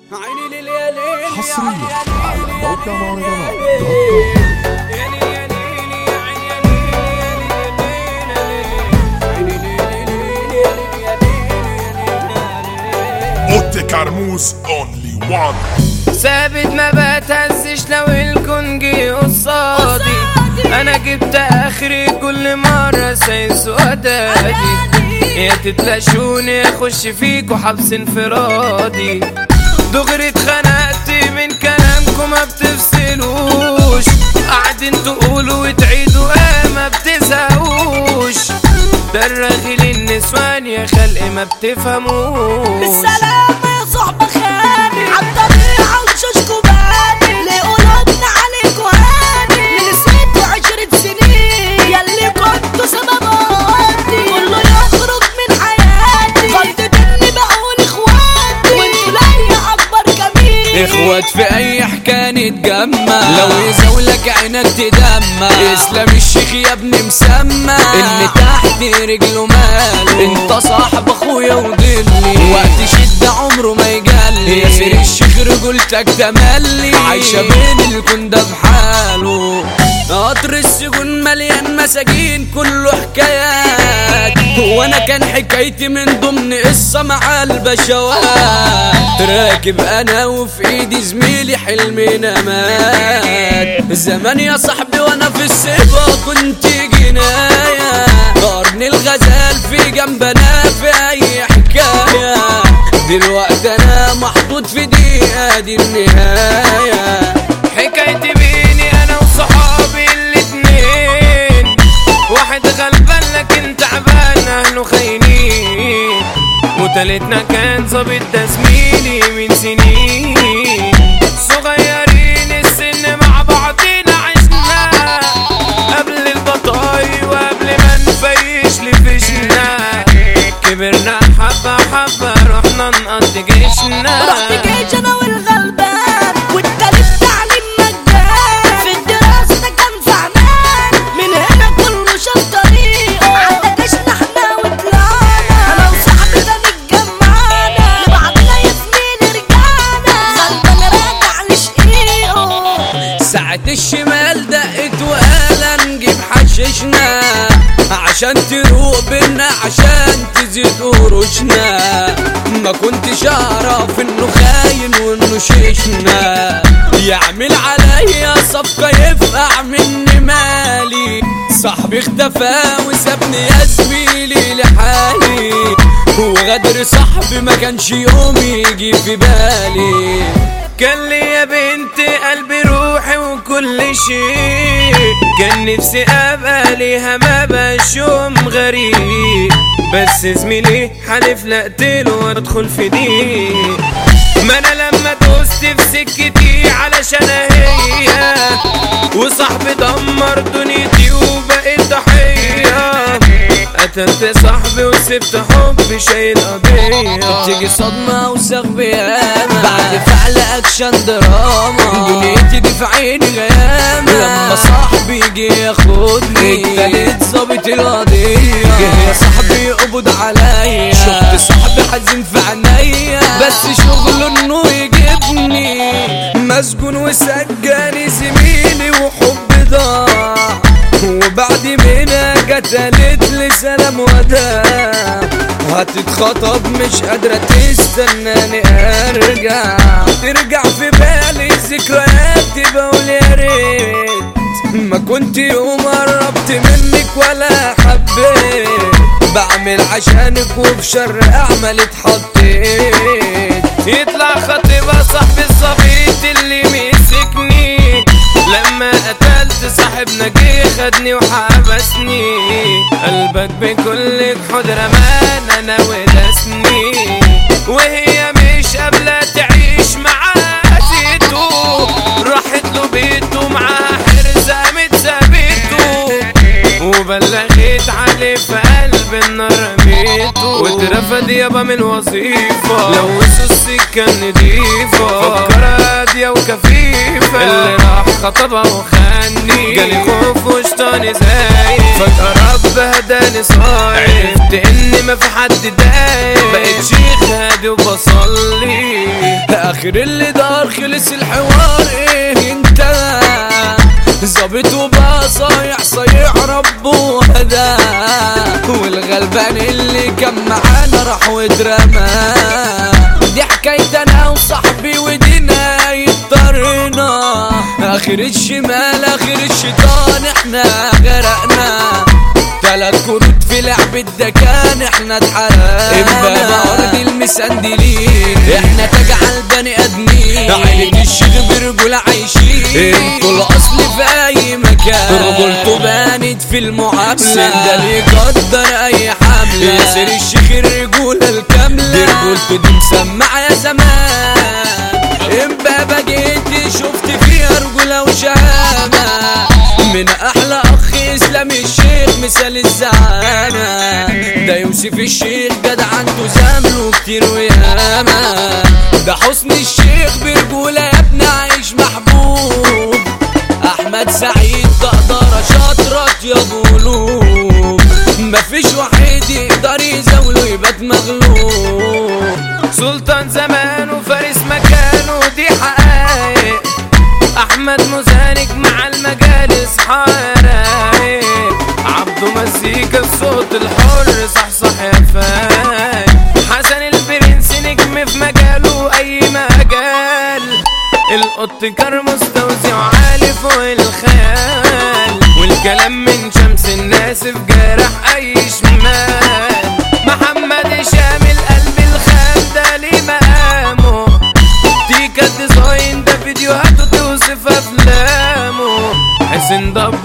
عيني ليل يا ليل حصريا على موقع مهرجانات يا ليل يا ليل يا عين يا ليل يا ليل يا ليل يا ليل يا ليل يا ليل اوتي كرموز اونلي وان ثابت ما بتهزش لو الكون جه قصادي انا جبت اخري كل مرة سايس ودادي يا تتلاشوني اخش فيكوا حبس انفرادي دغري اتخنقت من كلامكم ما بتفصلوش قاعدين تقولوا وتعيدوا ايه ما بتزهقوش ده الرغي للنسوان يا خلق ما بتفهموش بالسلامة يا صحبة خاني عالطبيعة وشوشكوا باني ليه قلوبنا عليكوا هاني نسيتوا عشرة سنين ياللي كنتوا سبباتي كله يخرج من حياتي غلطة اني بقول اخواتي وانتوا ليا اكبر كمين اخوات في اي حكايه نتجمع لو يزولك عينك تدمع اسلام الشيخ يا ابني مسمى اللي تحت رجله مال انت صاحب اخويا وضلي وقت شدة عمره ما يجلي ياسر الشيخ رجولتك تملي عايشة بين الكندة بحاله قطر السجون مليان مساجين كله حكايات وانا كان حكايتي من ضمن قصة مع البشوات راكب انا وفي ايدي زميلي حلمنا مات زمان يا صاحبي وانا في السيبة كنت جناية قرن الغزال في جنبنا في اي حكاية دلوقتي انا محطوط في دقيقة دي النهاية حكايتي بيني انا وصحابي الاتنين واحد غلبان لكن تعبان اهله خاينين وتالتنا كان ظابط ده زميلي من سنين صغيرين السن مع بعضينا عشنا قبل البطاي وقبل ما نفيش لفشنا كبرنا حبة حبة رحنا نقضي جيشنا رحت جيش انا والغلبان والتالت تعليم مجان في الدراسة ده كان زعلان من هنا كله شاف طريقه عدى جيشنا احنا وطلعنا انا وصاحبي ده متجمعنا لبعضنا يا زميلي رجعنا غلبان راجع لشقيقه ساعة الشمال دقت وقال نجيب حششنا عشان تروق بينا عشان تزيد قروشنا ما كنتش اعرف انه خاين وانه شيشنا يعمل عليا صفقة يفقع مني مالي صاحبي اختفى وسابني يا زميلي لحالي وغدر صاحبي ما كانش يوم يجي في بالي كان لي يا بنت قلبي روحي وكل شيء كان نفسي ابقى ليها ما بقاش يوم غريب بس زميلي حلف لا اقتله وادخل في دي ما انا لما دوست في سكتي علشان هي وصاحبي دمر دنيتي وبقيت ضحيه قتلت صاحبي وسبت حبي شايل قضية تيجي صدمة وسخ بيامة بعد فعل أكشن دراما دنيتي دي في عيني غيامة لما صاحبي جه ياخدني التالت ظابط القضية جه يا صاحبي يقبض عليا شفت صاحبي حزين في عينيا بس شغله انه يجيبني مسجون وسجاني زميلي وحبي ضاع وبعد منها قتلت لي سلام وداع هتتخطب مش قادرة تستناني ارجع ترجع في بالي ذكرياتي بقول يا ريت ما كنت يوم قربت منك ولا حبيت بعمل عشانك وفي شر اعمل اتحطيت يطلع خطيبة صاحبي الصبيت اللي مسكني لما قتلت صاحبنا جه خدني وحبسني قلبك بكل جحود رمان انا ودسني وهي مش قابلة تعيش معاه زيتو راحت له بيته معاه حرزة متثبته وبلغت عليه في قلب النار رميته واترفد يابا من وظيفة لوثوا السكة نضيفة فكرها هادية وكفيفة اللي راح خطبها وخاني جالي خوف وشطاني زايد فجأة رب هداني صايم عرفت ان ما في حد دايم بقيت شيخ هادي وبصلي اخر اللي دار خلص الحوار ايه انت ظابط وبقى صايع صايع ربه هدى والغلبان اللي كان معانا راح واترمى دي حكاية انا وصاحبي ودينا يضطرنا اخر الشمال اخر الشيطان احنا غرقنا تلات كروت في لعب الدكان احنا اتحرقنا امبابة ارض المسندلين احنا تجعل بني ادمين عيلة الشيخ برجولة عايشين انتوا الاصل في اي مكان رجولته بانت في المعاملة سندل يقدر اي حملة ياسر الشيخ الرجولة الكاملة دي رجولته دي مسمعة يا زمان امبابة جيت شفت فيها رجولة وشهامة من احلى اخ اسلام الشيخ مثال الزعانة ده يوسف الشيخ جدع عنده زمله كتير وياما ده حسن الشيخ برجولة يا ابن عايش محبوب احمد سعيد تقدر شاطرة يا قلوب مفيش واحد يقدر يزاوله يبات مغلوب سلطان زمان وفارس مكانه دي حقايق احمد مزانج مع المجالس حرايق عبده مزيكا الصوت الحر صح صح يا فاي حسن البرنس نجم في مجاله اي مجال القط كرمس توزيع عالي فوق الخيال والكلام من شمس الناس في جرح اي شمال محمد هشام القلب الخام ده ليه مقامه تيكا ديزاين ده فيديوهاته توصف افلامه حسين ضب